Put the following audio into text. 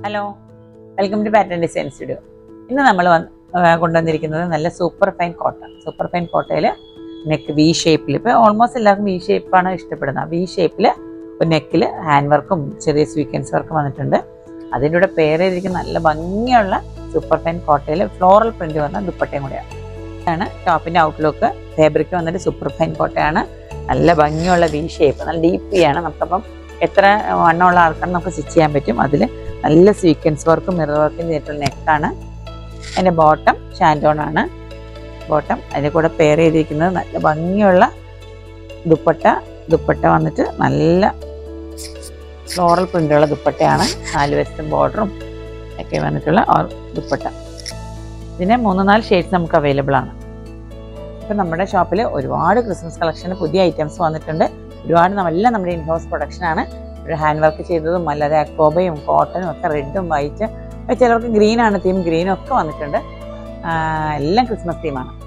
hello welcome to pattern design studio ഇന്ന് നമ്മൾ വന്ന് ആ, കൊണ്ടുവന്നിരിക്കുന്നത് നല്ല super fine Kota super fine കോട്ടയിൽ നെക്ക് വി ഷേപ്പിൽ ഇപ്പോൾ ഓൾമോസ്റ്റ് എല്ലാവർക്കും വി ഷേപ്പാണ് ഇഷ്ടപ്പെടുന്നത് വി ഷേപ്പിൽ ഒരു നെക്കിൽ ഹാൻഡ് വർക്കും ചെറിയ സ്വീക്വൻസ് വർക്കും വന്നിട്ടുണ്ട് അതിൻ്റെ കൂടെ പെയർ ചെയ്തിരിക്കുന്ന നല്ല ഭംഗിയുള്ള സൂപ്പർ ഫൈൻ കോട്ടയിൽ ഫ്ലോറൽ പ്രിന്റ് വന്ന ദുപ്പട്ടയും കൂടെയാണ് ആണ് ടോപ്പിൻ്റെ ഔട്ട്ലുക്ക് ഫാബ്രിക് വന്നിട്ട് സൂപ്പർ ഫൈൻ കോട്ടയാണ് നല്ല ഭംഗിയുള്ള വി ഷേപ്പ് നല്ല ഡീപ്പ് വി ആണ് നമുക്കപ്പം എത്ര വണ്ണമുള്ള ആൾക്കാർ നമുക്ക് സ്റ്റിച്ച് ചെയ്യാൻ പറ്റും അതിൽ നല്ല സീക്വൻസ് വർക്കും മിറർ വർക്കും ചെയ്തിട്ടുള്ള നെക്കാണ് അതിൻ്റെ ബോട്ടം ഷാൻഡോൺ ആണ് ബോട്ടം അതിൻ്റെ കൂടെ പെയർ ചെയ്തിരിക്കുന്നത് നല്ല ഭംഗിയുള്ള ദുപ്പട്ട ദുപ്പട്ട വന്നിട്ട് നല്ല ഫ്ലോറൽ പ്രിൻ്റുള്ള ദുപ്പട്ടയാണ് നാല് വശത്തും ബോർഡറും ഒക്കെ വന്നിട്ടുള്ള ഓർ- ദുപ്പട്ട ഇതിന് മൂന്ന് നാല് ഷെയ്ഡ്സ് നമുക്ക് അവൈലബിൾ ആണ് ഇപ്പം നമ്മുടെ ഷോപ്പിൽ ഒരുപാട് ക്രിസ്മസ് കളക്ഷന് പുതിയ ഐറ്റംസ് വന്നിട്ടുണ്ട് ഒരുപാട് നമ്മ- എല്ലാം നമ്മുടെ ഇൻഹൗസ് പ്രൊഡക്ഷനാണ് ഒരു ഹാൻഡ് വർക്ക് ചെയ്തതും അല്ലാതെ അക്കോബയും കോട്ടനും ഒക്കെ റെഡും വൈറ്റ് ചിലർക്ക് ഗ്രീൻ ആണ് തീം ഗ്രീനും ഒക്കെ വന്നിട്ടുണ്ട് ആ, എല്ലാം ക്രിസ്മസ് തീമാണ്